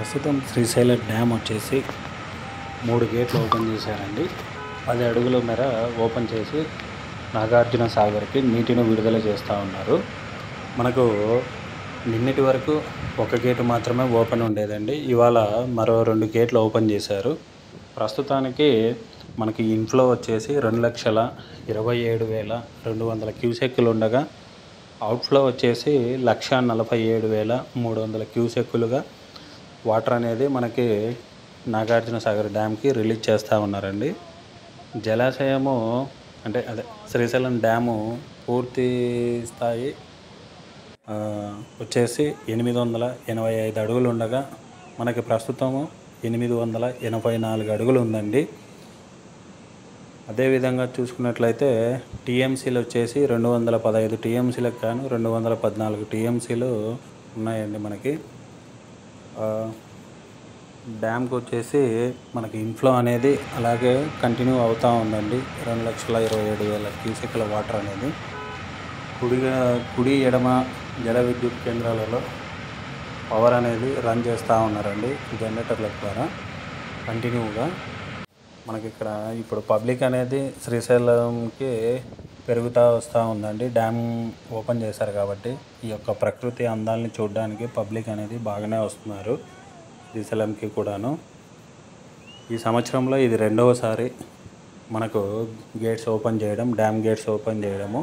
ప్రస్తుతం శ్రీశైలం డ్యామ్ వచ్చేసి మూడు గేట్లు ఓపెన్ చేశారండి పది అడుగుల మేర ఓపెన్ చేసి నాగార్జున సాగర్కి నీటిని విడుదల చేస్తూ ఉన్నారు మనకు నిన్నటి వరకు ఒక గేటు మాత్రమే ఓపెన్ ఉండేదండి ఇవాళ మరో రెండు గేట్లు ఓపెన్ చేశారు ప్రస్తుతానికి మనకి ఇన్ఫ్లో వచ్చేసి రెండు లక్షల ఇరవై ఏడు వేల రెండు వందల క్యూసెక్కులు ఉండగా అవుట్ఫ్లో వచ్చేసి లక్ష నలభై ఏడు వేల మూడు వందల క్యూసెక్కులుగా వాటర్ అనేది మనకి నాగార్జున సాగర్ డ్యామ్కి రిలీజ్ చేస్తూ ఉన్నారండి జలాశయము అంటే అదే శ్రీశైలం డ్యాము పూర్తి స్థాయి ఆ, వచ్చేసి ఎనిమిది వందల ఎనభై ఐదు అడుగులు ఉండగా మనకి ప్రస్తుతము ఎనిమిది వందల ఎనభై నాలుగు అడుగులు ఉందండి అదేవిధంగా చూసుకున్నట్లయితే టీఎంసీలు వచ్చేసి రెండు వందల పదహైదు టీఎంసీలకు గాను రెండు వందల పద్నాలుగు టీఎంసీలు ఉన్నాయండి మనకి ఆ, డ్యామ్కి వచ్చేసి మనకి ఇన్ఫ్లో అనేది అలాగే కంటిన్యూ అవుతూ ఉందండి రెండు లక్షల ఇరవై ఏడు వేల క్యూసెక్ల వాటర్ అనేది కుడిగా కుడి ఎడమ జల విద్యుత్ కేంద్రాలలో పవర్ అనేది రన్ చేస్తూ ఉన్నారండి జనరేటర్ల ద్వారా కంటిన్యూగా మనకి ఇక్కడ ఇప్పుడు పబ్లిక్ అనేది శ్రీశైలంకి పెరుగుతూ వస్తూ ఉందండి డ్యామ్ ఓపెన్ చేశారు కాబట్టి ఈ యొక్క ప్రకృతి అందాలని చూడడానికి పబ్లిక్ అనేది బాగానే వస్తున్నారు శ్రీశైలంకి కూడాను ఈ సంవత్సరంలో ఇది రెండవసారి మనకు గేట్స్ ఓపెన్ చేయడం డ్యామ్ గేట్స్ ఓపెన్ చేయడము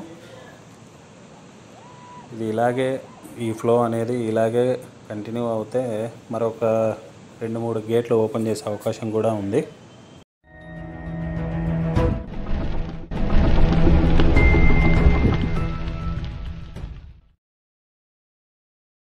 ఇది ఇలాగే ఈ ఫ్లో అనేది ఇలాగే కంటిన్యూ అవుతే మరొక రెండు మూడు గేట్లు ఓపెన్ చేసే అవకాశం కూడా ఉంది